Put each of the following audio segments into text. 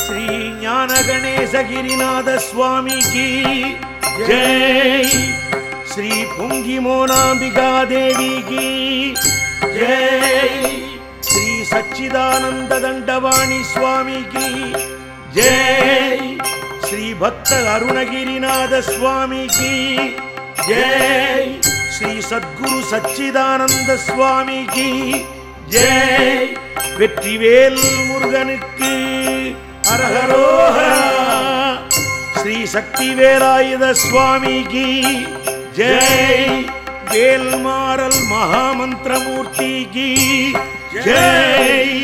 ஸ்ரீ ஞான கணேசகிரிநாத சுவாமிக்கு ஜெய் ஸ்ரீ பொங்கி மோனாம்பிகா தேவிக்கு ஜெய் ஸ்ரீ சச்சிதானந்த தண்டவாணி சுவாமிக்கு ஜெய் ஸ்ரீ பக்த அருணகிரிநாத சுவாமிக்கு ஜெய் ஸ்ரீ சத்குரு சச்சிதானந்த சுவாமிக்கு ஜெய் வெற்றிவேல் முருகனுக்கு அரகரோகரா ஸ்ரீ சக்தி வேலாயுத சுவாமிக்கு ஜெய் வேல்மாறல் மகாமந்திரமூர்த்திக்கு ஜெய்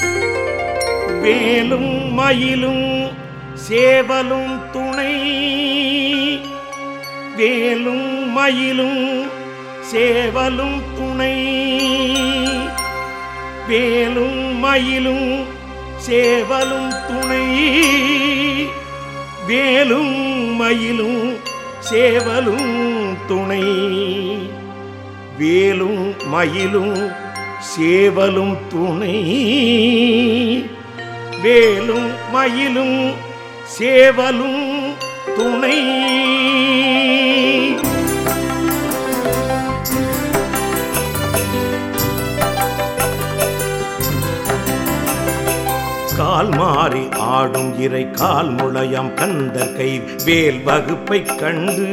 வேலும் மயிலும் சேவலும் துணை வேலும் மயிலும் சேவலும் துணை வேலும் மயிலும் சேவலும் துணை வேலும் மயிலும் சேவலும் துணை வேலும் மயிலும் சேவலும் துணை வேலும் மயிலும் சேவலும் துணை கால் மாறி ஆடும் இறை கால் முளையம் கந்த கை வேல் வகுப்பை கண்டு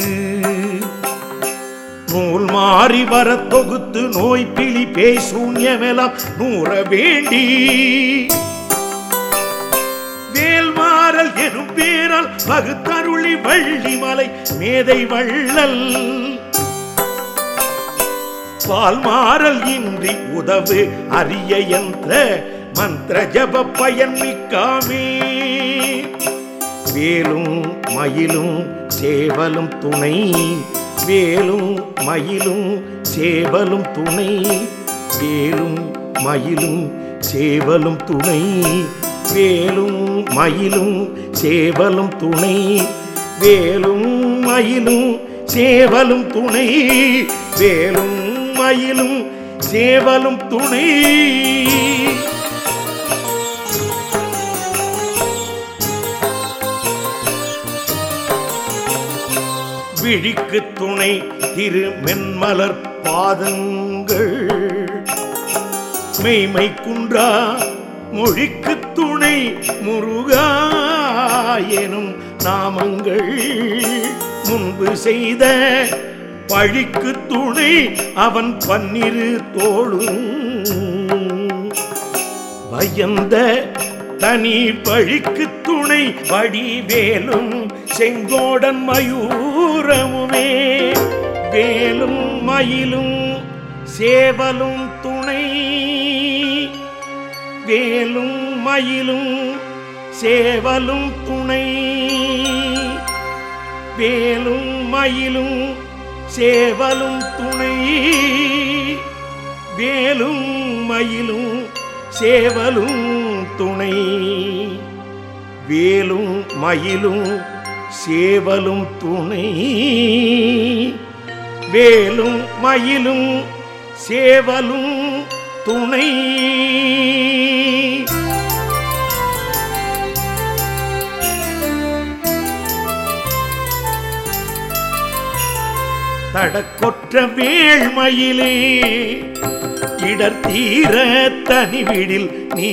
நூல் மாறி வர தொகுத்து நோய் பிழி பேய் சூன்யமெல்லாம் நூற வேண்டி வேல் மாறல் எனும் பேரால் வகுத்தருளி வள்ளி மலை மேதை வள்ளல் பால் மாறல் இன்றி உதவு அரிய யந்திர மந்திர ஜப பயன் மிக்காமே வேலும் மயிலும் சேவலும் துணை வேலும் மயிலும் சேவலும் துணை வேலும் மயிலும் சேவலும் துணை வேலும் மயிலும் சேவலும் துணை வேலும் மயிலும் சேவலும் துணை வேலும் மயிலும் சேவலும் துணை விழிக்கு துணை திரு மென்மலர் பாதங்கள் மெய்மை குன்றா மொழிக்கு துணை முருகா எனும் நாமங்கள் முன்பு செய்த பழிக்கு துணை அவன் பன்னிரு தோளும் பயந்த தனி பழிக்கு துணை வடிவேலும் செங்கோடன் மயூரமுமே வேலும் மயிலும் சேவலும் துணை வேலும் மயிலும் சேவலும் துணை வேலும் மயிலும் சேவலும் துணை வேலும் மயிலும் சேவலும் துணை வேலும் மயிலும் சேவலும் துணை வேலும் மயிலும் சேவலும் துணை தடக்கொற்ற வேள்மயிலே இடர் தீர தனிவிடில் நீ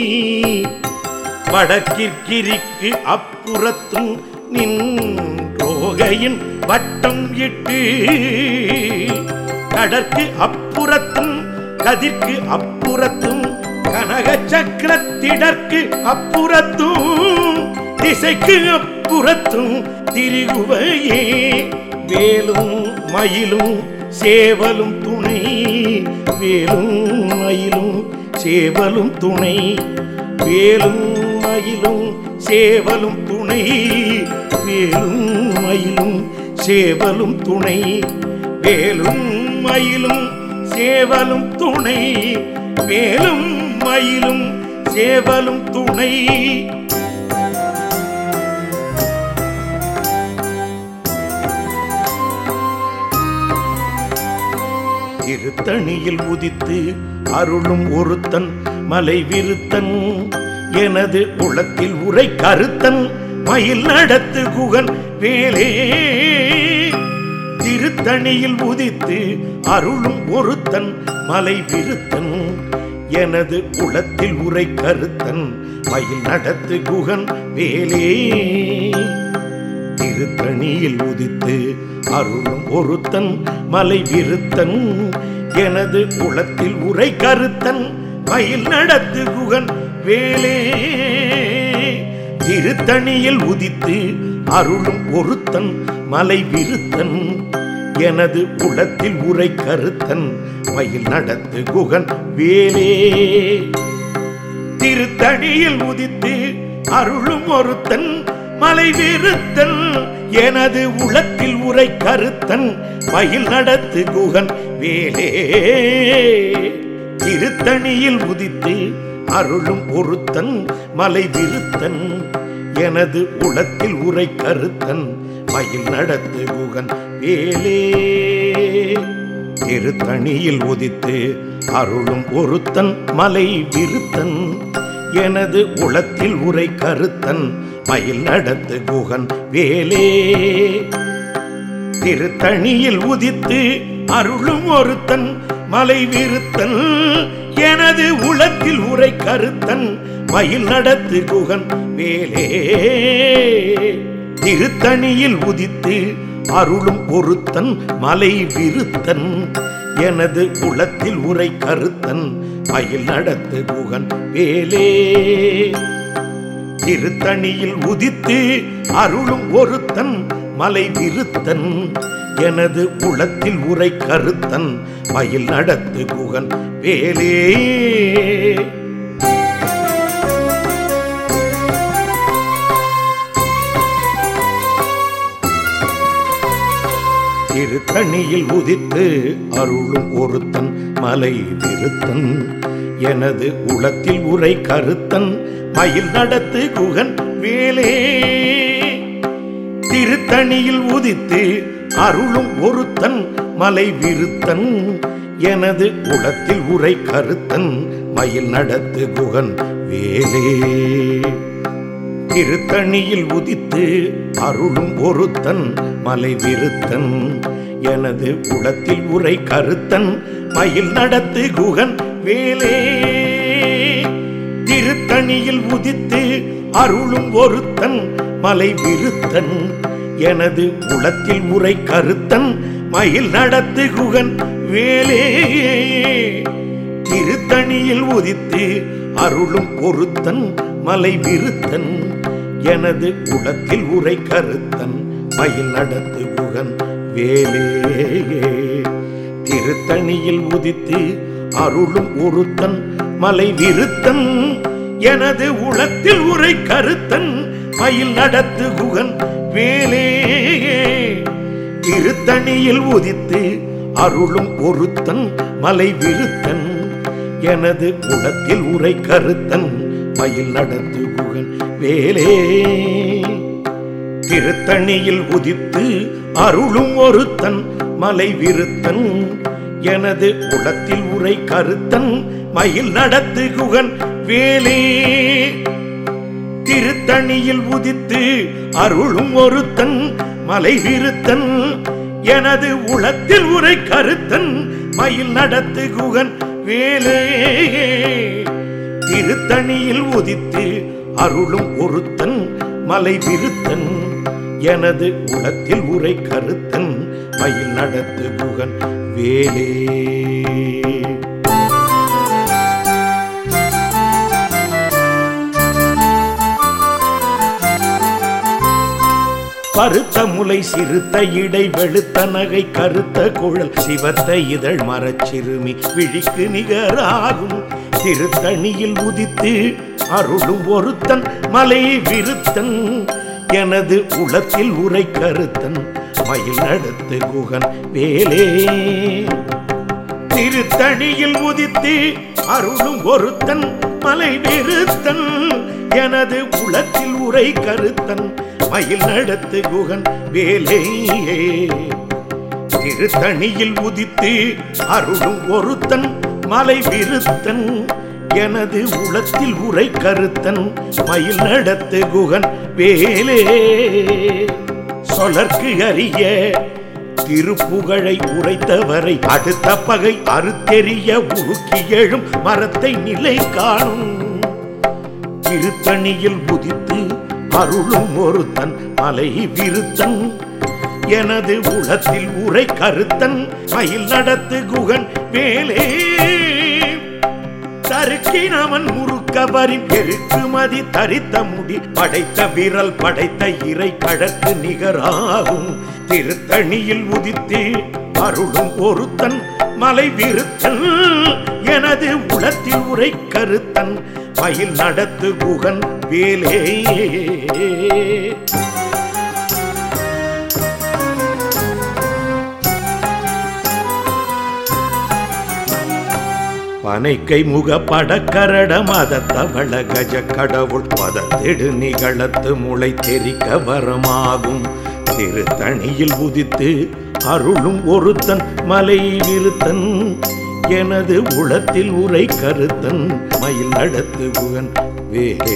வடக்கிற்கிரிக்கு அப்புறத்தும் நின்றோகையின் வட்டம் இட்டு கடற்கு அப்புறத்தும் கதிர்க்கு அப்புறத்தும் கனக சக்கரத்திடற்கு அப்புறத்தும் திசைக்கு அப்புறத்தும் திரிகுவையே வேலும் மயிலும் சேவலும் துணை வேலும் மயிலும் சேவலும் துணை வேலும் மயிலும் சேவலும் துணை வேலும் மயிலும் சேவலும் துணை வேலும் மயிலும் சேவலும் துணை வேலும் மயிலும் சேவலும் துணை திருத்தணியில் உதித்து அருளும் ஒருத்தன் மலை விருத்தன் எனது உளத்தில் உரை கருத்தன் மயில் நடத்து குகன் வேலே திருத்தணியில் உதித்து அருளும் ஒருத்தன் மலை விருத்தன் எனது உளத்தில் உரை கருத்தன் மயில் நடத்து குகன் வேலே திருத்தணியில் உதித்து அருளும் ஒருத்தன் மலை விருத்தன் எனது உளத்தில் உரை கருத்தன் மயில் நடத்து குகன் வேலே திருத்தணியில் உதித்து அருளும் ஒருத்தன் மலை விருத்தன் எனது உளத்தில் உரை கருத்தன் மயில் நடத்து குகன் வேலே திருத்தணியில் உதித்து அருளும் ஒருத்தன் மலை விருத்தன் எனது உளத்தில் உரை கருத்தன் மயில் நடத்து குகன் வேலே திருத்தணியில் உதித்து அருளும் ஒருத்தன் மலை விருத்தன் எனது உளத்தில் உரை கருத்தன் மயில் நடத்து குகன் வேலே திருத்தணியில் உதித்து அருளும் ஒருத்தன் மலை விருத்தன் எனது உளத்தில் உரை கருத்தன் மயில் நடத்து குகன் வேலே திருத்தணியில் உதித்து அருளும் ஒருத்தன் மலை விருத்தன் எனது உளத்தில் உரை கருத்தன் மயில் நடத்து குகன் வேலே திருத்தணியில் உதித்து அருளும் ஒருத்தன் மலை விருத்தன் எனது உளத்தில் உரை கருத்தன் மயில் நடத்து குகன் வேலே திருத்தணியில் உதித்து அருளும் ஒருத்தன் மலை விருத்தன் எனது உளத்தில் உரை கருத்தன் மயில் நடத்து குகன் வேலே திருத்தணியில் உதித்து அருளும் ஒருத்தன் மலை விருத்தன் எனது உளத்தில் உரை கருத்தன் மயில் நடத்து குகன் வேலே திருத்தணியில் உதித்து அருளும் ஒருத்தன் மலை விருத்தன் எனது உளத்தில் உரை கருத்தன் மயில் நடத்து குகன் வேலே திருத்தணியில் உதித்து அருளும் ஒருத்தன் மலை விருத்தன் எனது உளத்தில் உரை கருத்தன் மயில் நடத்து குகன் வேலே திருத்தணியில் உதித்து அருளும் ஒருத்தன் மலை விருத்தன் எனது உளத்தில் உரை கருத்தன் மயில் நடத்து குகன் வேலே திருத்தணியில் உதித்து அருளும் ஒருத்தன் மலை விருத்தன் எனது உளத்தில் உரை கருத்தன் மயில் நடத்து குகன் வேலே திருத்தணியில் உதித்து அருளும் ஒருத்தன் மலை விருத்தன் எனது உளத்தில் உரை கருத்தன் மயில் நடத்து குகன் வேலே திருத்தணியில் உதித்து அருளும் ஒருத்தன் மலை விருத்தன் எனது உளத்தில் உரை கருத்தன் மயில் நடத்து குகன் வேலே திருத்தணியில் உதித்து அருளும் ஒருத்தன் மலை விருத்தன் எனது உளத்தில் உரை கருத்தன் மயில் நடத்து குகன் வேலே திருத்தணியில் உதித்து அருளும் ஒருத்தன் மலை விருத்தன் எனது உளத்தில் உரை கருத்தன் மயில் நடத்து குகன் வேலே திருத்தணியில் உதித்து அருளும் ஒருத்தன் மலை விருத்தன் எனது உளத்தில் உரை கருத்தன் மயில் நடத்து குகன் வேலே பருத்த முலை சிறுத்த இடை வெளுத்த நகை கருத்த குழல் சிவத்த இதழ் மரச்சிறுமி விழிக்கு நிகராகும் திருத்தணியில் உதித்து அருளும் ஒருத்தன் மலை விருத்தன் எனது உளத்தில் உரை கருத்தன் மயில் நடத்து குகன் வேலே திருத்தணியில் உதித்து அருளும் ஒருத்தன் மலை விருத்தன் எனது உளத்தில் உரை கருத்தன் மயில் நடத்து குகன் வேலையே திருத்தணியில் உதித்து அருளும் ஒருத்தன் மலை விருத்தன் எனது உளத்தில் உரை கருத்தன் மயில் நடத்து குகன் வேலே சொலர்க்கு அறிய திருப்புகழை உரைத்தவரை அடுத்த பகை அறுத்தெறிய உருக்கி எழும் மரத்தை நிலை காணும் திருத்தணியில் உதித்து அருளும் ஒருத்தன் மலை விருத்தன் எனது உளத்தில் உரை கருத்தன் மயில் நடத்து குகன் வேலே தருக்கினவன் முறுக்கவரின் எருக்குமதி தரித்த முடி படைத்த விரல் படைத்த இறை கழக்கு நிகராகும் திருத்தணியில் உதித்து அருளும் ஒருத்தன் மலை விருத்தன் எனது உளத்தில் உரை கருத்தன் மயில் நடத்து குகன் வேலே பனைக்கை முக படக்கரட மத தவள கஜ கடவுள் பதத்திடு நிகழத்து முளை தெரிக்க வரமாகும் திருத்தணியில் உதித்து அருளும் ஒருத்தன் மலை விருத்தன் எனது உளத்தில் உரை கருத்தன் மயில் நடத்து குகன் வேலே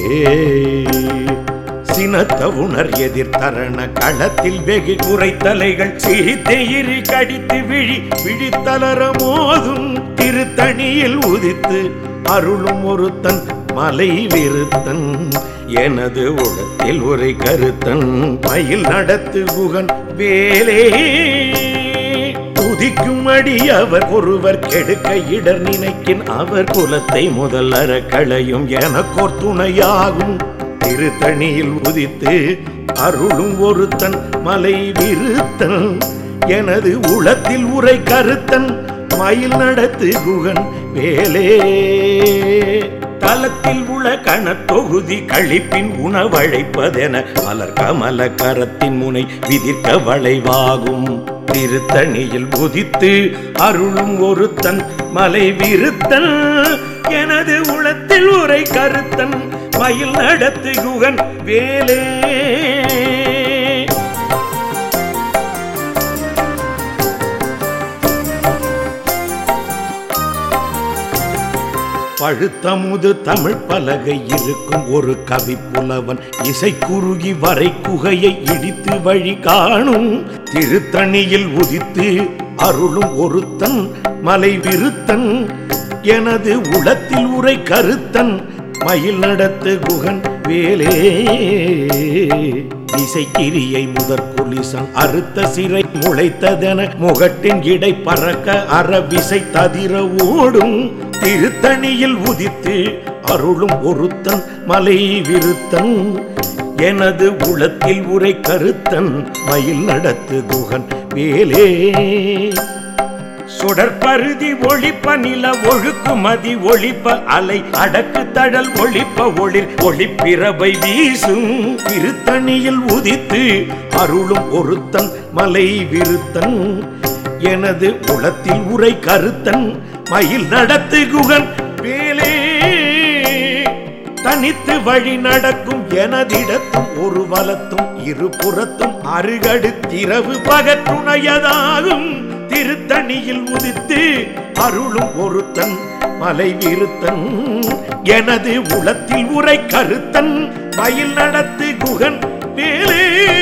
சினத்த உணர் எதிர்த்தரண களத்தில் வெகு குறைத்தலைகள் சிரித்தெயிரி கடித்து விழி விழித்தளர மோதும் திருத்தணியில் உதித்து அருளும் ஒருத்தன் மலை விருத்தன் எனது உளத்தில் ஒரு கருத்தன் மயில் நடத்து குகன் வேலே துதிக்கும் அடி அவர் ஒருவர் கெடுக்க இடர் நினைக்கின் அவர் குலத்தை முதல் அற களையும் எனக்கோர் துணையாகும் திருத்தணியில் உதித்து அருளும் ஒருத்தன் மலை விருத்தன் எனது உளத்தில் உரை கருத்தன் மயில் நடத்து குகன் வேலே தலத்தில் உள கணத்தொகுதி கழிப்பின் உணவழைப்பதென மலர் கமல கரத்தின் முனை விதிர்க்க வளைவாகும் திருத்தணியில் உதித்து அருளும் ஒருத்தன் மலை விருத்தன் எனது உளத்தில் உரை கருத்தன் மயில் நடத்து குகன் வேலே பழுத்தமுது தமிழ் பலகை இருக்கும் ஒரு கவி புலவன் இசை குறுகி வரை குகையை இடித்து வழி காணும் திருத்தணியில் உதித்து அருளும் ஒருத்தன் மலை விருத்தன் எனது உளத்தில் உரை கருத்தன் மயில் நடத்து குகன் வேலே இசைக்கிரியை முதற் குலிசன் அறுத்த சிறை முளைத்ததென முகட்டின் இடை பறக்க அறவிசை ததிர ஓடும் திருத்தணியில் உதித்து அருளும் ஒருத்தன் மலை விருத்தன் எனது உளத்தில் உரை கருத்தன் மயில் நடத்து குகன் வேலே சுடற்பருதி ஒளிப்ப நில ஒழுக்குமதி ஒளிப்ப அலை அடக்கு தழல் ஒளிப்ப ஒளிர் ஒளிப்பிறவை வீசும் திருத்தணியில் உதித்து அருளும் ஒருத்தன் மலை விருத்தன் எனது உளத்தில் உரை கருத்தன் மயில் நடத்து குகன் வேலே தனித்து வழி நடக்கும் எனதிடத்தும் ஒரு வலத்தும் இருபுறத்தும் அருகடுத்திரவு பகற்றுணையதாகும் திருத்தணியில் உதித்து அருளும் ஒருத்தன் மலை விருத்தன் எனது உளத்தில் உரை கருத்தன் மயில் நடத்து குகன் வேலே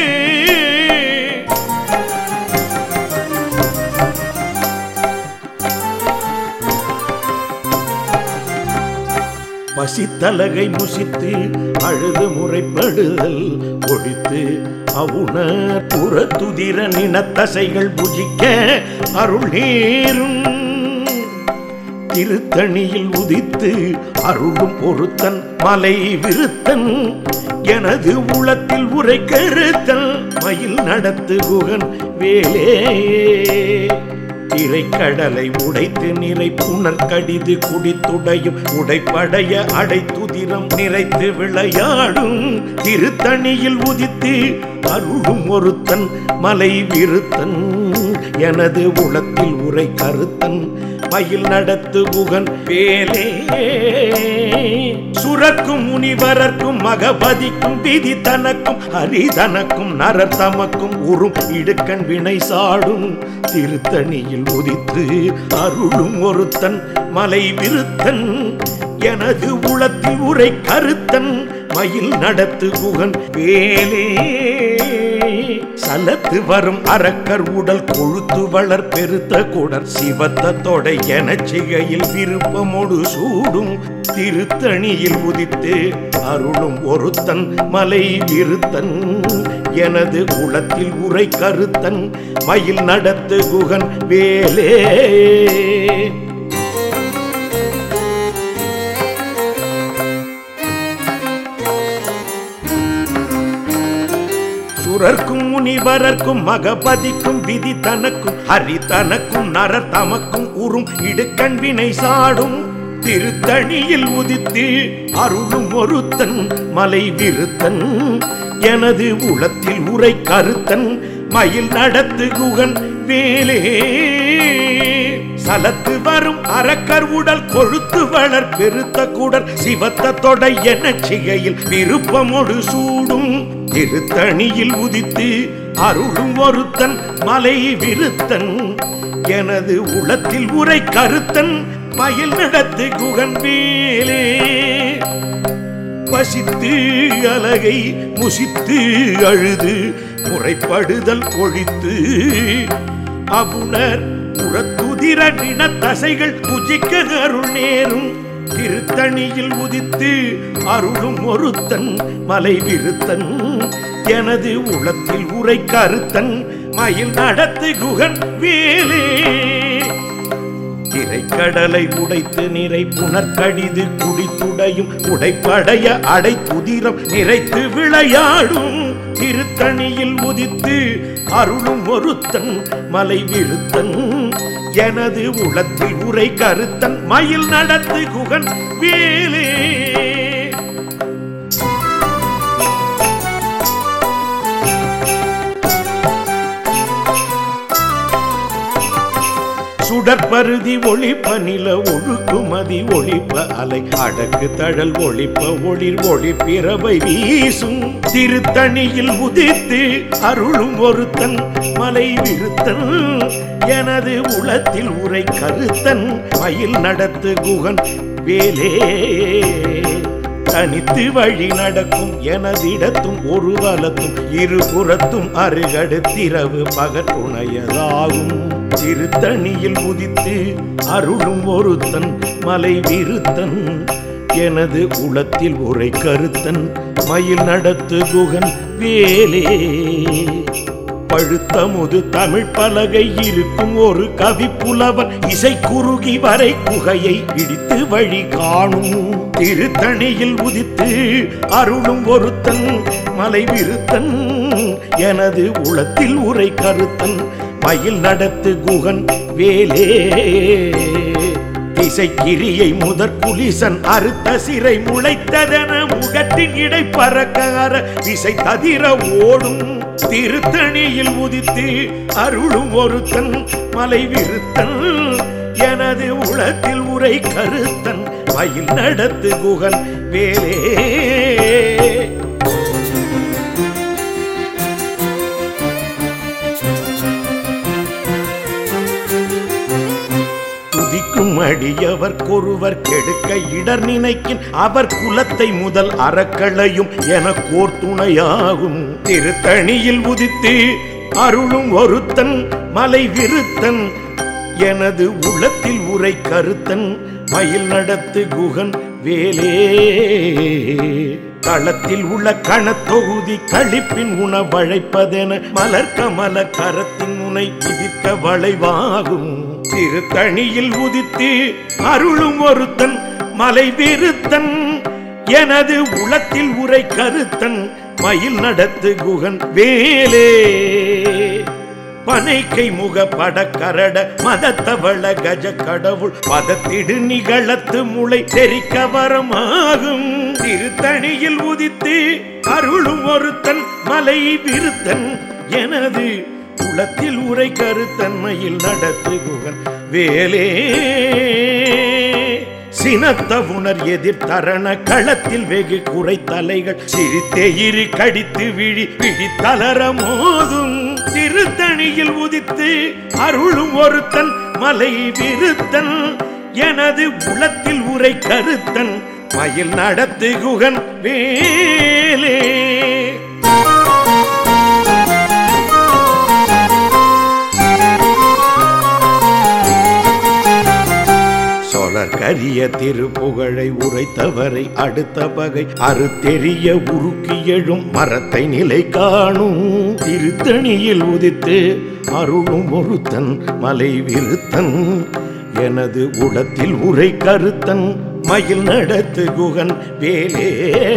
பசித்தலகை முசித்து அழுது முறைப்படுதல் ஒழித்து அவுணர் புறத்துதிர நினத்தசைகள் புஜிக்க அருள் நேரும் திருத்தணியில் உதித்து அருளும் ஒருத்தன் மலை விருத்தன் எனது உளத்தில் உரை கருத்தன் மயில் நடத்து குகன் வேலே திரைக்கடலை உடைத்து நிறை புனர் கடிது குடித்துடையும் உடைப்படைய அடைத்துதிரம் நிறைத்து விளையாடும் திருத்தணியில் உதித்து அருளும் ஒருத்தன் மலை விருத்தன் எனது உளத்தில் உரை கருத்தன் மயில் நடத்து குகன் வேலே சுரக்கும் முனிவரர்க்கும் மகபதிக்கும் விதி தனக்கும் ஹரிதனக்கும் நரர் தமக்கும் உறும் இடுக்கண் வினை சாடும் திருத்தணியில் உதித்து அருளும் ஒருத்தன் மலை விருத்தன் எனது உளத்தில் உரை கருத்தன் மயில் நடத்து குகன் வேலே சலத்து வரும் அரக்கர் உடல் கொழுத்து வளர் பெருத்த குடர் சிவத்த தொடை எனச் சிகையில் விருப்பமோடு சூடும் திருத்தணியில் உதித்து அருளும் ஒருத்தன் மலை விருத்தன் எனது உளத்தில் உரை கருத்தன் மயில் நடத்து குகன் வேலே சுரர்க்கும் முனிவரர்க்கும் மகபதிக்கும் விதி தனக்கும் ஹரி தனக்கும் நரர் தமக்கும் உறும் இடுக்கண் வினை சாடும் திருத்தணியில் உதித்து அருளும் ஒருத்தன் மலை விருத்தன் எனது உளத்தில் உரை கருத்தன் மயில் நடத்து குகன் வேலே சலத்து வரும் அரக்கர் உடல் கொழுத்து வளர் பெருத்த குடர் சிவத்த தொடை என சிகையில் விருப்பமொடு சூடும் திருத்தணியில் உதித்து அருளும் ஒருத்தன் மலை விருத்தன் எனது உளத்தில் உரை கருத்தன் மயில் நடத்து குகன் வேலே பசித்து அலகை முசித்து அழுது முறைப்படுதல் கொழித்து அவுணர் உரத்துதிர நினத்தசைகள் புஜிக்க அருள் நேரும் திருத்தணியில் உதித்து அருளும் ஒருத்தன் மலை விருத்தன் எனது உளத்தில் உரை கருத்தன் மயில் நடத்து குகன் வேலே திரைக்கடலை உடைத்து நிறை புனர்கடிது குடித்துடையும் உடைப்படைய அடைத்துதிரம் நிறைத்து விளையாடும் திருத்தணியில் உதித்து அருளும் ஒருத்தன் மலை விருத்தன் எனது உளத்தில் உரை கருத்தன் மயில் நடத்து குகன் வேலே சுடற்பருதி ஒளிப்ப நில ஒழுக்குமதி ஒளிப்ப அலை அடக்கு தழல் ஒளிப்ப ஒளிர் ஒளிப்பிறவை வீசும் திருத்தணியில் உதித்து அருளும் ஒருத்தன் மலை விருத்தன் எனது உளத்தில் உரை கருத்தன் மயில் நடத்து குகன் வேலே தனித்து வழி நடக்கும் எனதிடத்தும் ஒரு வலத்தும் இருபுறத்தும் அருகடுத்திரவு பகற்றுணையதாகும் திருத்தணியில் உதித்து அருளும் ஒருத்தன் மலை விருத்தன் எனது உளத்தில் உரை கருத்தன் மயில் நடத்து குகன் வேலே பழுத்தமுது தமிழ் பலகை இருக்கும் ஒரு கவி புலவன் இசை குறுகி வரை குகையை இடித்து வழி காணும் திருத்தணியில் உதித்து அருளும் ஒருத்தன் மலை விருத்தன் எனது உளத்தில் உரை கருத்தன் மயில் நடத்து குகன் வேலே திசைக்கிரியை முதற் குலிசன் அறுத்த சிறை முளைத்ததென முகத்தின் இடை பறக்கார திசை ததிர ஓடும் திருத்தணியில் உதித்து அருளும் ஒருத்தன் மலை விருத்தன் எனது உளத்தில் உரை கருத்தன் மயில் நடத்து குகன் வேலே துதிக்கும் அடியவர் கொருவர் கெடுக்க இடர் நினைக்கின் அவர் குலத்தை முதல் அறக்களையும் என கோர்த்துணையாகும் திருத்தணியில் உதித்து அருளும் ஒருத்தன் மலை விருத்தன் எனது உளத்தில் உரை கருத்தன் மயில் நடத்து குகன் வேலே களத்தில் உள்ள கணத்தொகுதி கழிப்பின் உணவழைப்பதென மலர் கமல கரத்தின் முனை விதிக்க வளைவாகும் திருத்தணியில் உதித்து அருளும் ஒருத்தன் மலை விருத்தன் எனது உளத்தில் உரை கருத்தன் மயில் நடத்து குகன் வேலே பனைக்கை முக படக்கரட மதத்தவள கஜ கடவுள் பதத்திடு நிகழத்து முளை தெரிக்க வரமாகும் திருத்தணியில் உதித்து அருளும் ஒருத்தன் மலை விருத்தன் எனது குளத்தில் உரை கருத்தன்மையில் நடத்து குகன் வேலே சினத்த உணர் எதிர் தரண களத்தில் வெகு குறை தலைகள் சிரித்தே இரு கடித்து விழி விழி தளர மோதும் திருத்தணியில் உதித்து அருளும் ஒருத்தன் மலை விருத்தன் எனது உளத்தில் உரை கருத்தன் மயில் நடத்து குகன் வேலே சோழர் கரிய திருப்புகழை உரைத்தவரை அடுத்த பகை அறுத்தெறிய உருக்கி எழும் மரத்தை நிலை காணும் திருத்தணியில் உதித்து அருளும் ஒருத்தன் மலை விருத்தன் எனது உளத்தில் உரை கருத்தன் மயில் நடத்து குகன் வேலே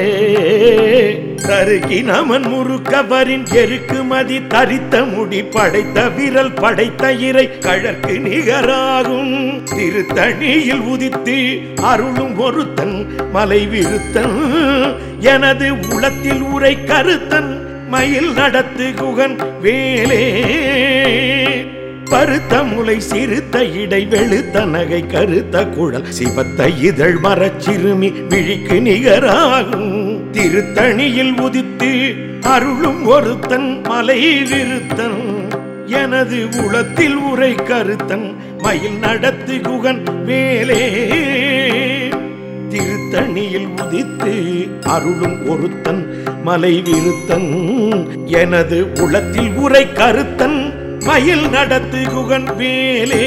கருகி நமன் முறுக்கவரின் எருக்கு மதி தரித்த முடி படைத்த விரல் படைத்த இறை கழற்கு நிகராகும் திருத்தணியில் உதித்து அருளும் ஒருத்தன் மலை விருத்தன் எனது உளத்தில் உரை கருத்தன் மயில் நடத்து குகன் வேலே பருத்த முளை சிறுத்த இடை வெளுத்த நகை கருத்த குழல் சிவத்த இதழ் மரச்சிறுமி விழிக்கு நிகராகும் திருத்தணியில் உதித்து அருளும் ஒருத்தன் மலை விருத்தன் எனது உளத்தில் உரை கருத்தன் மயில் நடத்து குகன் வேலே திருத்தணியில் உதித்து அருளும் ஒருத்தன் மலை விருத்தன் எனது உளத்தில் உரை கருத்தன் மயில் நடத்து குகன் வேலே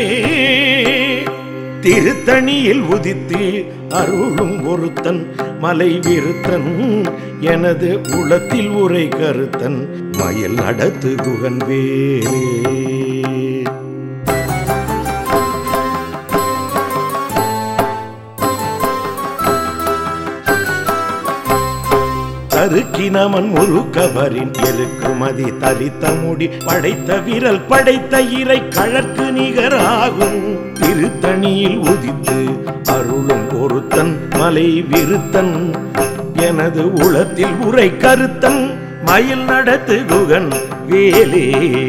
திருத்தணியில் உதித்து அருளும் ஒருத்தன் மலை விருத்தன் எனது உளத்தில் உரை கருத்தன் மயில் நடத்து குகன் வேலே தருக்கினமன் முறுக்கவரின் எருக்குமதி தரித்த முடி படைத்த விரல் படைத்த இறை கழற்கு நிகராகும் திருத்தணியில் உதித்து அருளும் ஒருத்தன் மலை விருத்தன் எனது உளத்தில் உரை கருத்தன் மயில் நடத்து குகன் வேலே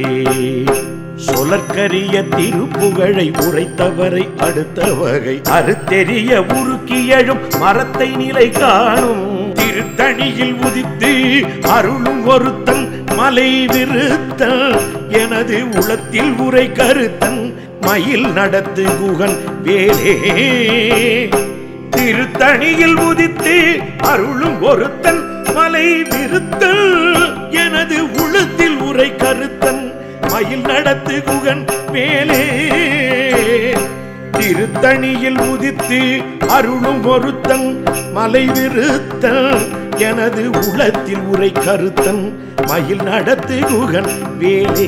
சொலற்கரிய திருப்புகழை உரைத்தவரை அடுத்த வகை அறுத்தெறிய உருக்கி எழும் மரத்தை நிலை காணும் திருத்தணியில் உதித்து அருளும் ஒருத்தன் மலை விருத்தன் எனது உளத்தில் உரை கருத்தன் மயில் நடத்து குகன் வேலே திருத்தணியில் உதித்து அருளும் ஒருத்தன் மலை விருத்தன் எனது உளத்தில் உரை கருத்தன் மயில் நடத்து குகன் மேலே திருத்தணியில் உதித்து அருளும் ஒருத்தன் மலை விருத்தன் எனது உளத்தில் உரை கருத்தன் மயில் நடத்து குகன் வேலே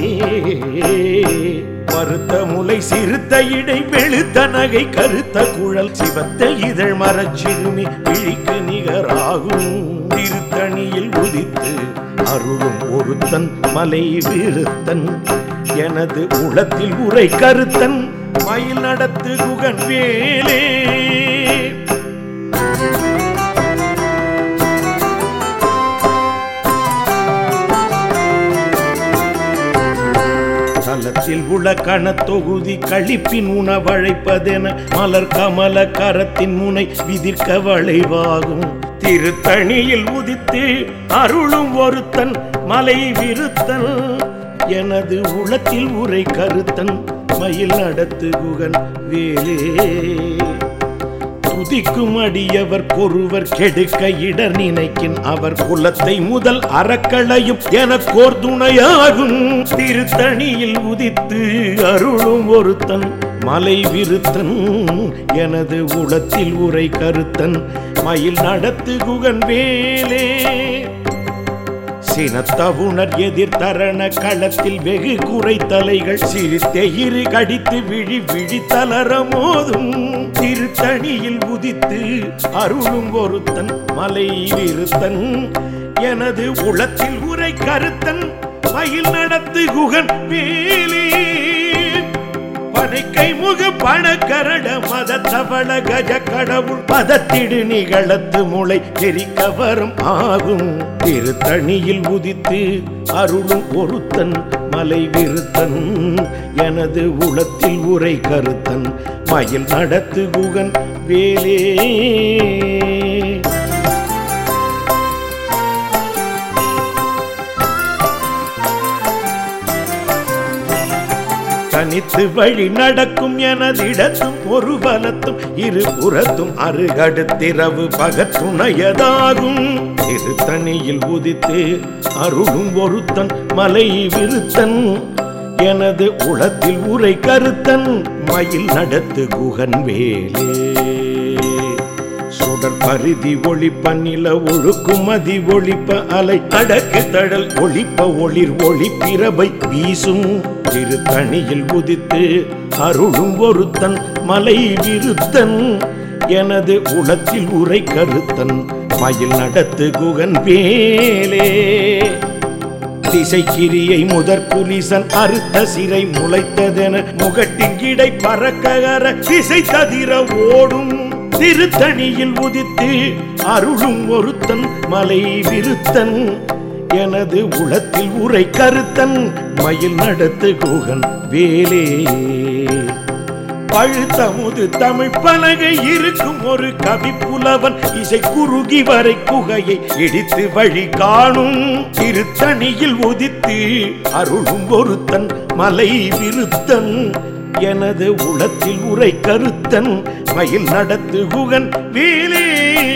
பருத்த முலை சிறுத்த இடை வெளுத்த நகை கருத்த குழல் சிவத்த இதழ் மரச்சிறுமி விழிக்கு நிகராகும் திருத்தணியில் உதித்து அருளும் ஒருத்தன் மலை விருத்தன் எனது உளத்தில் உரை கருத்தன் மயில் நடத்து குகன் வேலே தலத்தில் உள்ள கணத்தொகுதி கழிப்பின் உணவழைப்பதென மலர் கமல கரத்தின் முனை விதிர்க்க வளைவாகும் திருத்தணியில் உதித்து அருளும் ஒருத்தன் மலை விருத்தன் எனது உளத்தில் உரை கருத்தன் மயில் நடத்து குகன் வேலே துதிக்கும் அடியவர் பொறுவர் கெடுக்க இடர் நினைக்கின் அவர் குலத்தை முதல் அறக்களையும் எனக்கோர் துணையாகும் திருத்தணியில் உதித்து அருளும் ஒருத்தன் மலை விருத்தன் எனது உளத்தில் உரை கருத்தன் மயில் நடத்து குகன் வேலே சினத்தவுணர் எதிர் தரண களத்தில் வெகு குறை தலைகள் சிரித்தே இரு கடித்து விழி விழி தளர மோதும் திருத்தணியில் உதித்து அருளும் ஒருத்தன் மலை விருத்தன் எனது உளத்தில் உரை கருத்தன் மயில் நடத்து குகன் வேலே பனைக்கை முக பணக்கரட மத தவள கஜ கடவுள் பதத்திடு நிகழத்து முளை தெரிக்க வரும் ஆகும் திருத்தணியில் உதித்து அருளும் ஒருத்தன் மலை விருத்தன் எனது உளத்தில் உரை கருத்தன் மயில் நடத்து குகன் வேலே தனித்து வழி நடக்கும் எனதிடத்தும் ஒரு பலத்தும் இரு புறத்தும் அருகடுத்திரவு பகத்துணையதாகும் திருத்தணியில் உதித்து அருளும் ஒருத்தன் மலை விருத்தன் எனது உளத்தில் உரை கருத்தன் மயில் நடத்து குகன் வேலே சுடர் பரிதி ஒளிப்ப நில ஒழுக்கும் மதி ஒளிப்ப அலை அடக்கு தழல் ஒளிப்ப ஒளிர் ஒளி பிறவை வீசும் திருத்தணியில் உதித்து அருளும் ஒருத்தன் மலை விருத்தன் எனது உளத்தில் உரை கருத்தன் மயில் நடத்து குகன் வேலே திசைக்கிரியை முதற் புலிசன் அறுத்த சிறை முளைத்ததென முகட்டின் இடை பறக்ககர திசை ததிர ஓடும் திருத்தணியில் உதித்து அருளும் ஒருத்தன் மலை விருத்தன் எனது உளத்தில் உரை கருத்தன் மயில் நடத்து குகன் வேலே பழுத்தமுது தமிழ் பலகை இருக்கும் ஒரு கவி புலவன் இசை குறுகி வரை குகையை இடித்து வழி காணும் திருத்தணியில் உதித்து அருளும் ஒருத்தன் மலை விருத்தன் எனது உளத்தில் உரை கருத்தன் மயில் நடத்து குகன் வேலே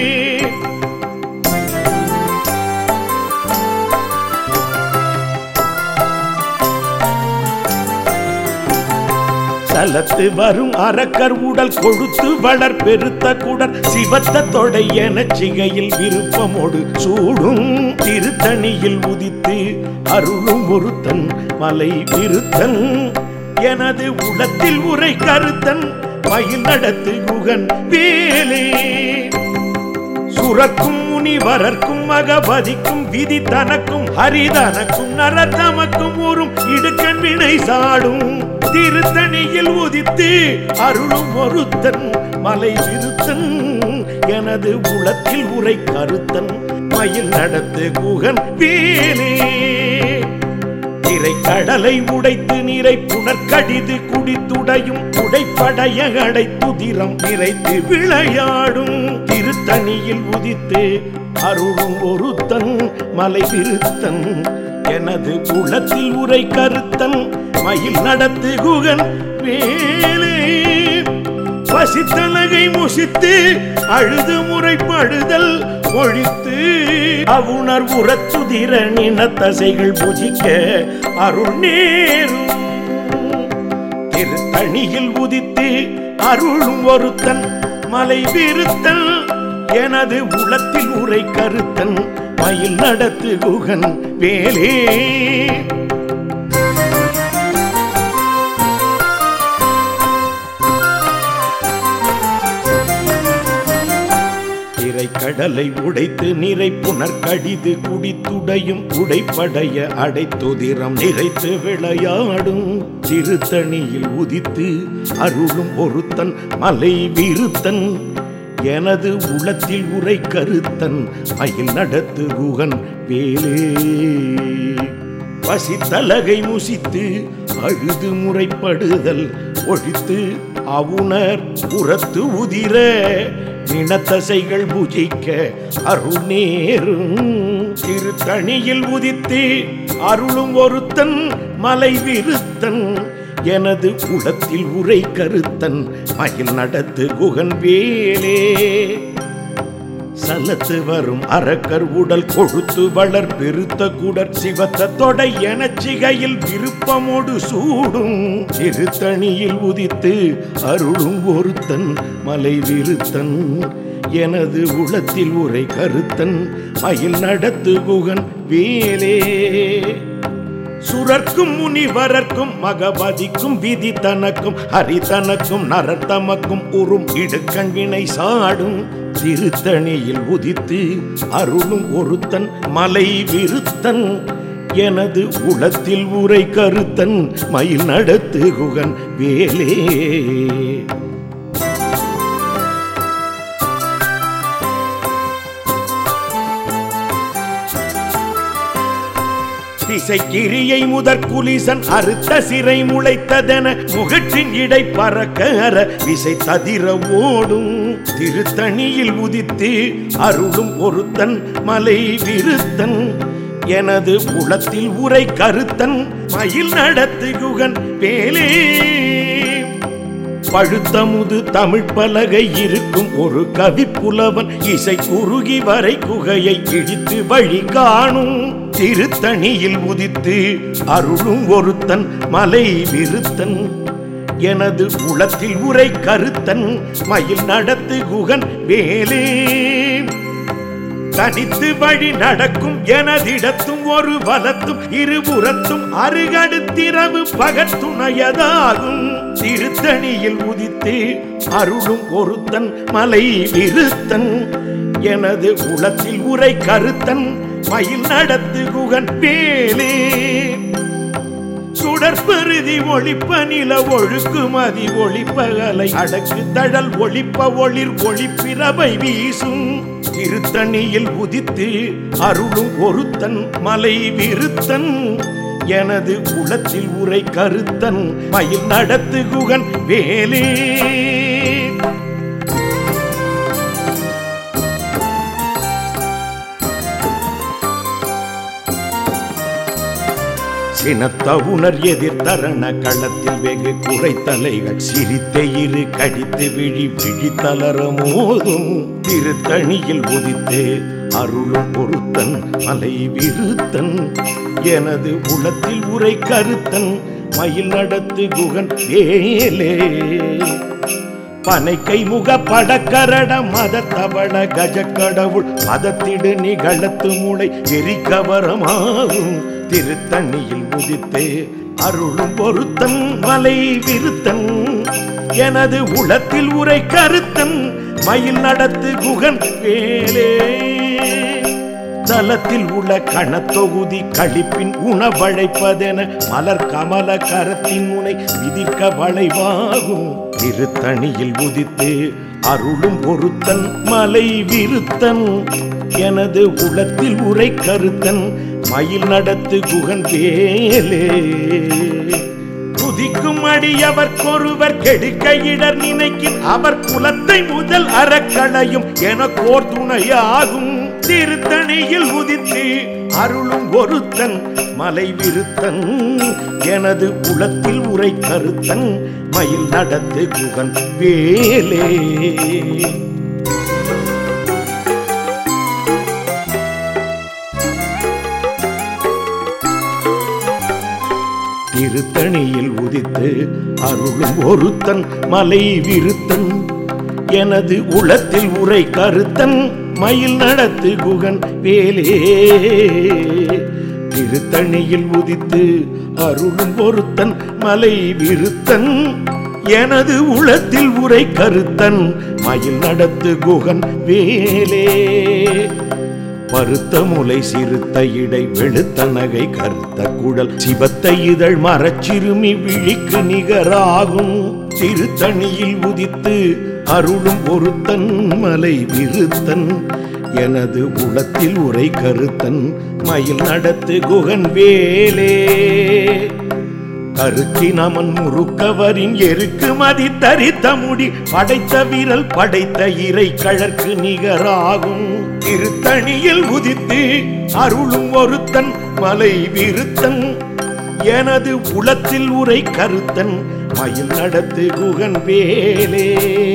சலத்து வரும் அரக்கர் உடல் கொழுத்து வளர் பெருத்த குடர் சிவத்த தொடை என சிகையில் விருப்பமோடு சூடும் திருத்தணியில் உதித்து அருளும் ஒருத்தன் மலை விருத்தன் எனது உளத்தில் உரை கருத்தன் மயில் நடத்து குகன் வேலே சுரக்கும் முனிவரர்க்கும் மகபதிக்கும் விதி தனக்கும் ஹரிதனக்கும் நரதமக்கும் ஊரும் இடுக்கண் வினை சாடும் திருத்தணியில் உதித்து அருளும் ஒருத்தன் மலை விருத்தன் எனது உளத்தில் உரை கருத்தன் மயில் நடத்து குகன் வேலே திரை கடலை உடைத்து நீரை புனர்கடிது குடித்துடையும் உடைப்படைய அடைத்துதிரம் நிறைத்து விளையாடும் திருத்தணியில் உதித்து அருளும் ஒருத்தன் மலை விருத்தன் எனது உளத்தில் உரை கருத்தன் மயில் நடத்து குகன் வேலே பசித்தலகை முசித்து அழுது முறைப்படுதல் ஒழித்து அவுணர் உரத்துதிர நினத்தசைகள் புஜிக்க அருள் நேரும் திருத்தணியில் உதித்து அருளும் ஒருத்தன் மலை விருத்தன் எனது உளத்தில் உரை கருத்தன் மயில் நடத்து குகன் வேலே திரை கடலை உடைத்து நிறை புனர்கடிது குடித்துடையும் உடைப்படைய அடைத்துதிரம் நிறைத்து விளையாடும் திருத்தணியில் உதித்து அருளும் ஒருத்தன் மலை விருத்தன் எனது உளத்தில் உரை கருத்தன் மயில் நடத்து குகன் வேலே பசித்தலகை முசித்து அழுது முறைப்படுதல் ஒழித்து அவுணர் புறத்து உதிர நினத்தசைகள் புஜிக்க அருள் நேரும் திருத்தணியில் உதித்து அருளும் ஒருத்தன் மலை விருத்தன் எனது உளத்தில் உரை கருத்தன் மயில் நடத்து குகன் வேலே சலத்து வரும் அரக்கர் உடல் கொழுத்து வளர் பெருத்த குடர் சிவத்த தொடை எனச் சிகையில் விருப்பமோடு சூடும் திருத்தணியில் உதித்து அருளும் ஒருத்தன் மலை விருத்தன் எனது உளத்தில் உரை கருத்தன் மயில் நடத்து குகன் வேலே சுரர்க்கும் முனிவரர்க்கும் மகபதிக்கும் விதி தனக்கும் ஹரிதனக்கும் நரத்தமக்கும் உறும் இடுக்கண் வினை சாடும் திருத்தணியில் உதித்து அருளும் ஒருத்தன் மலை விருத்தன் எனது உளத்தில் உரை கருத்தன் மயில் நடத்து குகன் வேலே திசைக்கிரியை முதற் குலிசன் அறுத்த சிறை முளைத்ததென முகற்றின் இடை பறக்க அற விசை ததிர ஓடும் திருத்தணியில் உதித்து அருளும் ஒருத்தன் மலை விருத்தன் எனது உளத்தில் உரை கருத்தன் மயில் நடத்து குகன் வேலே பழுத்தமுது தமிழ் பலகை இருக்கும் ஒரு கவி புலவன் இசை குறுகி வரை குகையை இடித்து வழி காணும் திருத்தணியில் உதித்து அருளும் ஒருத்தன் மலை விருத்தன் எனது உளத்தில் உரை கருத்தன் மயில் நடத்து குகன் வேலே தனித்து வழி நடக்கும் எனதிடத்தும் ஒரு வலத்தும் இருபுறத்தும் அருகடுத்திரவு பகத்துணையதாகும் திருத்தணியில் உதித்து அருளும் ஒருத்தன் மலை விருத்தன் எனது உளத்தில் உரை கருத்தன் மயில் நடத்து குகன் வேலே சுடற்பருதி ஒளிப்ப நில ஒழுக்குமதி ஒளிப்பகலை அடக்கு தழல் ஒளிப்ப ஒளிர் ஒளிப்பிரவை வீசும் திருத்தணியில் உதித்து அருளும் ஒருத்தன் மலை விருத்தன் எனது உளத்தில் உரை கருத்தன் மயில் நடத்து குகன் வேலே சினத்த உணர் எதிர் தரண களத்தில் வெகு குறைத்தலைகள் சிரித்த இரு கடித்து விழி விழி தளர மோதும் திருத்தணியில் உதித்து அருளும் பொருத்தன் மலை விருத்தன் எனது உளத்தில் உரை கருத்தன் மயில் நடத்து குகன் ஏலே பனைக்கை முக படக்கரட மத தவள கஜக்கடவுள் மதத்திடு நிகழத்து முளை எரிக்கவரமாகும் திருத்தண்ணியில் உதித்து அருளும் பொருத்தன் மலை விருத்தன் எனது உளத்தில் உரை கருத்தன் மயில் நடத்து குகன் வேலே தலத்தில் உள்ள கணத்தொகுதி கழிப்பின் உணவழைப்பதென மலர் கமல கரத்தின் முனை விதிக்க வளைவாகும் திருத்தணியில் உதித்து அருளும் பொருத்தன் மலை விருத்தன் எனது உளத்தில் உரை கருத்தன் மயில் நடத்து குகன் வேலே துதிக்கும் அடியவர்க்கொருவர் கெடுக்க இடர் நினைக்கின் அவர் குலத்தை முதல் அறக்களையும் எனக்கோர் துணையாகும் திருத்தணியில் உதித்து அருளும் ஒருத்தன் மலை விருத்தன் எனது உளத்தில் உரை கருத்தன் மயில் நடத்து குகன் வேலே திருத்தணியில் உதித்து அருளும் ஒருத்தன் மலை விருத்தன் எனது உளத்தில் உரை கருத்தன் மயில் நடத்து குகன் வேலே திருத்தணியில் உதித்து அருளும் ஒருத்தன் மலை விருத்தன் எனது உளத்தில் உரை கருத்தன் மயில் நடத்து குகன் வேலே பருத்த முலை சிறுத்த இடை வெளுத்த நகை கருத்த குடல் சிவத்த இதழ் மரச்சிறுமி விழிக்கு நிகராகும் திருத்தணியில் உதித்து அருளும் ஒருத்தன் மலை விருத்தன் எனது உளத்தில் உரை கருத்தன் மயில் நடத்து குகன் வேலே கருக்கி நமன் முறுக்கவரின் எருக்கு மதி தரித்த முடி படைத்த விரல் படைத்த இறை கழற்கு நிகராகும் திருத்தணியில் உதித்து அருளும் ஒருத்தன் மலை விருத்தன் எனது உளத்தில் உரை கருத்தன் மயில் நடத்து குகன் வேலே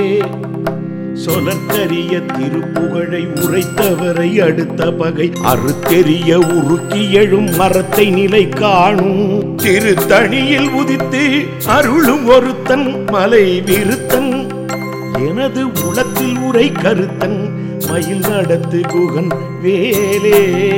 சொலற்கரிய திருப்புகழை உரைத்தவரை அடுத்த பகை அறுத்தெறிய உருக்கி எழும் மரத்தை நிலை காணும் திருத்தணியில் உதித்து அருளும் ஒருத்தன் மலை விருத்தன் எனது உளத்தில் உரை கருத்தன் மயில் நடத்து குகன் வேலே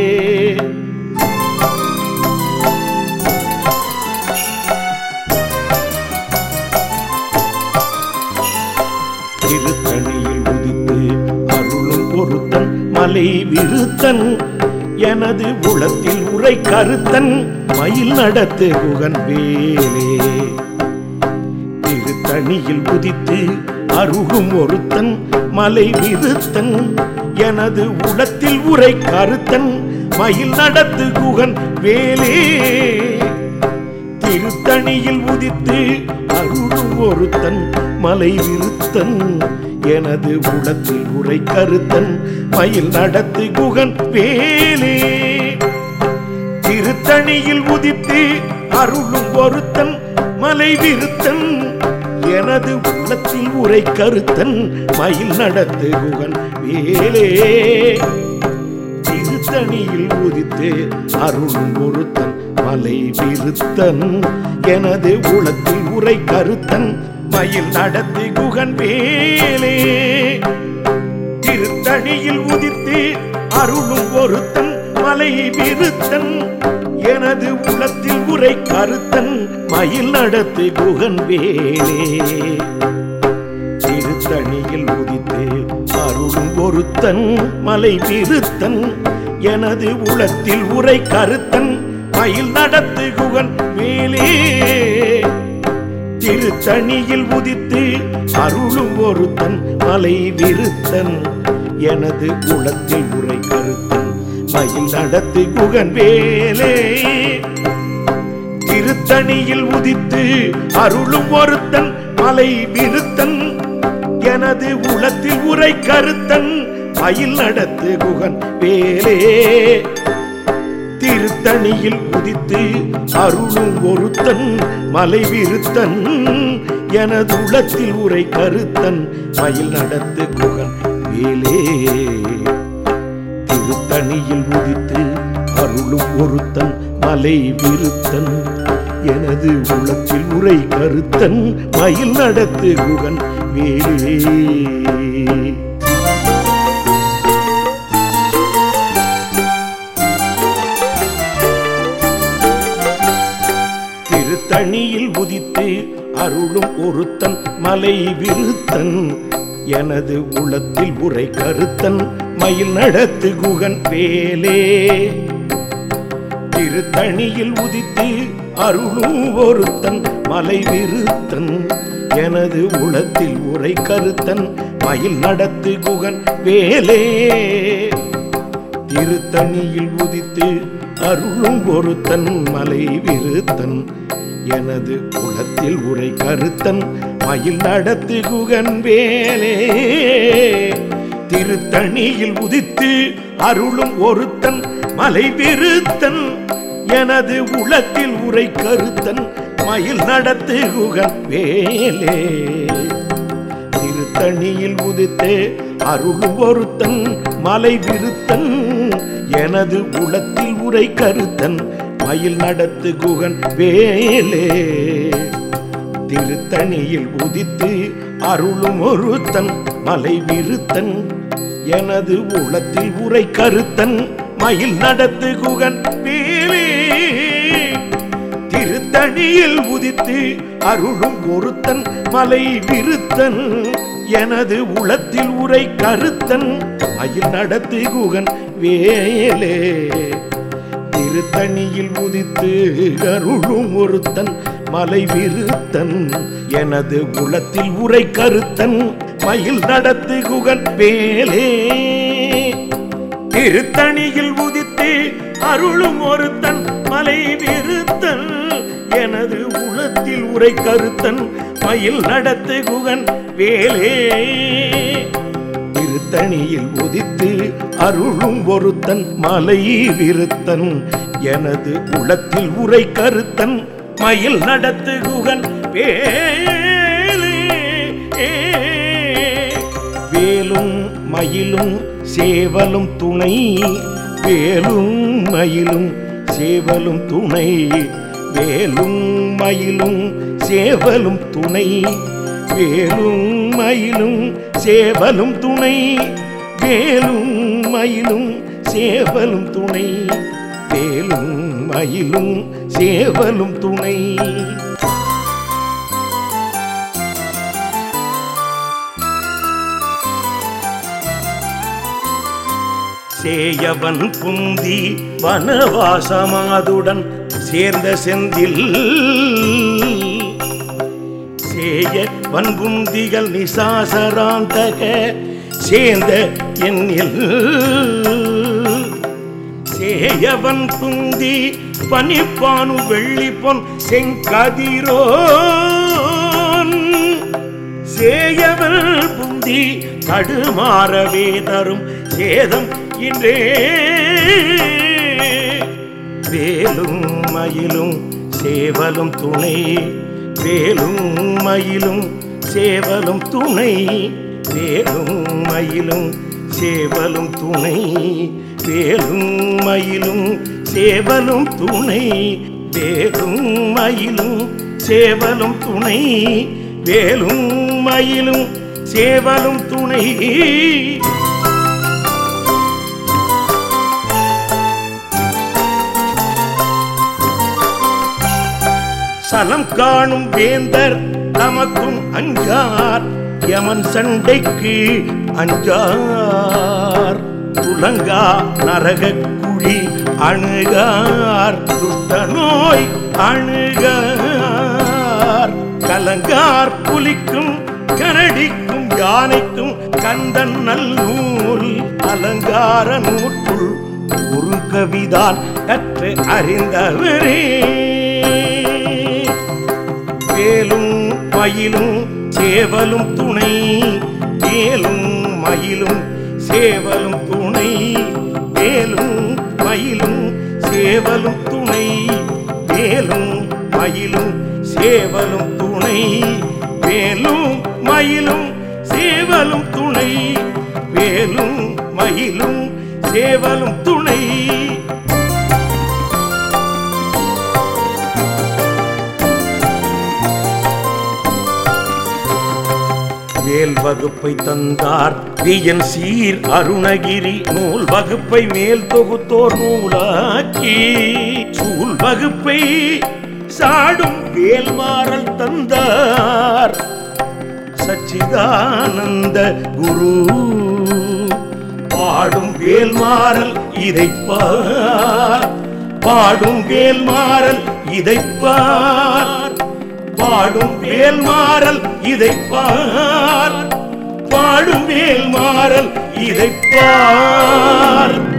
திருத்தணியில் உதித்து அருளும் பொருத்தன் மலை விருத்தன் எனது உளத்தில் உரை கருத்தன் மயில் நடத்து குகன் வேலே திருத்தணியில் உதித்து அருகும் ஒருத்தன் மலை விருத்தன் எனது உளத்தில் உரை கருத்தன் மயில் நடத்து குகன் வேலே திருத்தணியில் உதித்து அருளும் ஒருத்தன் மலை விருத்தன் எனது உளத்தில் உரை கருத்தன் மயில் நடத்து குகன் வேலே திருத்தணியில் உதித்து அருளும் ஒருத்தன் மலை விருத்தன் எனது உள்ளத்தில் உரை கருத்தன் மயில் நடத்து குகன் வேலே திருத்தணியில் உதித்து அருளும் ஒருத்தன் மலை விருத்தன் எனது உளத்தில் உரை கருத்தன் மயில் நடத்து குகன் வேலே திருத்தணியில் உதித்து அருளும் ஒருத்தன் மலை விருத்தன் எனது உள்ளத்தில் உரை கருத்தன் மயில் நடத்து குகன் வேலே திருத்தணியில் உதித்து அருளும் ஒருத்தன் மலை விருத்தன் எனது உளத்தில் உரை கருத்தன் மயில் நடத்து குகன் வேலே திருத்தணியில் உதித்து அருளும் ஒருத்தன் மலை விருத்தன் எனது உளத்தில் உரை கருத்தன் மயில் நடத்து குகன் வேலே திருத்தணியில் உதித்து அருளும் ஒருத்தன் மலை விருத்தன் எனது உளத்தில் உரை கருத்தன் மயில் நடத்து குகன் வேலே திருத்தணியில் உதித்து அருளும் ஒருத்தன் மலை விருத்தன் எனது உளத்தில் உரை கருத்தன் மயில் நடத்து குகன் வேலே திருத்தணியில் உதித்து அருளும் ஒருத்தன் மலை விருத்தன் எனது உள்ளத்தில் உரை கருத்தன் மயில் நடத்து குகன் வேலே திருத்தணியில் உதித்து அருளும் ஒருத்தன் மலை விருத்தன் எனது உளத்தில் உரை கருத்தன் மயில் நடத்து குகன் வேலே திருத்தணியில் உதித்து அருளும் ஒருத்தன் மலை விருத்தன் எனது உளத்தில் உரை கருத்தன் மயில் நடத்து குகன் வேலே திருத்தணியில் உதித்து அருளும் ஒருத்தன் மலை விருத்தன் எனது குலத்தில் உரை கருத்தன் மயில் நடத்து குகன் வேலே திருத்தணியில் உதித்து அருளும் ஒருத்தன் மலை விருத்தன் எனது உளத்தில் உரை கருத்தன் மயில் நடத்து குகன் வேலே திருத்தணியில் உதித்தே அருளும் ஒருத்தன் மலை விருத்தன் எனது உளத்தில் உரை கருத்தன் மயில் நடத்து குகன் வேலே திருத்தணியில் உதித்து அருளும் ஒருத்தன் மலை விருத்தன் எனது உளத்தில் உரை கருத்தன் மயில் நடத்து குகன் வேலே திருத்தணியில் உதித்து அருளும் ஒருத்தன் மலை விருத்தன் எனது உளத்தில் உரை கருத்தன் மயில் நடத்து குகன் வேலே திருத்தணியில் உதித்து அருளும் ஒருத்தன் மலை விருத்தன் எனது உளத்தில் உரை கருத்தன் மயில் நடத்து குகன் வேலே திருத்தணியில் உதித்து அருளும் ஒருத்தன் மலை விருத்தன் எனது உளத்தில் உரை கருத்தன் மயில் நடத்து குகன் வேலே திருத்தணியில் உதித்து அருளும் ஒருத்தன் மலை விருத்தன் எனது உளத்தில் உரை கருத்தன் மயில் நடத்து குகன் வேலே வேலும் மயிலும் சேவலும் துணை வேலும் மயிலும் சேவலும் துணை வேலும் மயிலும் சேவலும் துணை வேலும் மயிலும் சேவலும் துணை வேலும் மயிலும் சேவலும் துணை வேலும் மயிலும் சேவலும் துணை சேயவன் புந்தி வனவாசமாதுடன் சேர்ந்த செந்தில் சேய வன்புந்திகள் நிசாசராந்தக சேர்ந்த எண்ணில் சேயவன் புந்தி பனிப்பானு வெள்ளி பொன் செங்கதிரோன் சேயவள் புந்தி தடுமாறவே தரும் சேதம் இன்றே வேலும் மயிலும் சேவலும் துணை வேலும் மயிலும் சேவலும் துணை வேலும் மயிலும் சேவலும் துணை வேலும் மயிலும் சேவலும் துணை வேலும் மயிலும் சேவலும் துணை வேலும் மயிலும் சேவலும் துணை சலம் காணும் வேந்தர் தமக்கும் அஞ்சார் யமன் சண்டைக்கு அஞ்சார் துலங்கா நரக குழி அணுகார் துஷ்ட நோய் அணுகார் கலங்கார் புலிக்கும் கரடிக்கும் யானைக்கும் கந்தன் நூல் அலங்கார நூற்றுள் ஒரு கவிதான் கற்று அறிந்தவரே வேலும் மயிலும் சேவலும் துணை வேலும் மயிலும் சேவலும் துணை வேலும் மயிலும் சேவலும் துணை வேலும் மயிலும் சேவலும் துணை வேலும் மயிலும் சேவலும் துணை வேலும் மயிலும் சேவலும் துணை வேல் வகுப்பை தந்தார் வியன் சீர் அருணகிரி நூல் வகுப்பை மேல் தொகுத்தோர் நூலாக்கி சூல் வகுப்பை சாடும் வேல்மாறல் தந்தார் சச்சிதானந்த குரு பாடும் வேல்மாறல் இதைப்பார் பாடும் வேல்மாறல் இதைப்பார் பாடும் வேல்மாறல் இதைப்பார் பாடும் வேல்மாறல் இதைப்பார்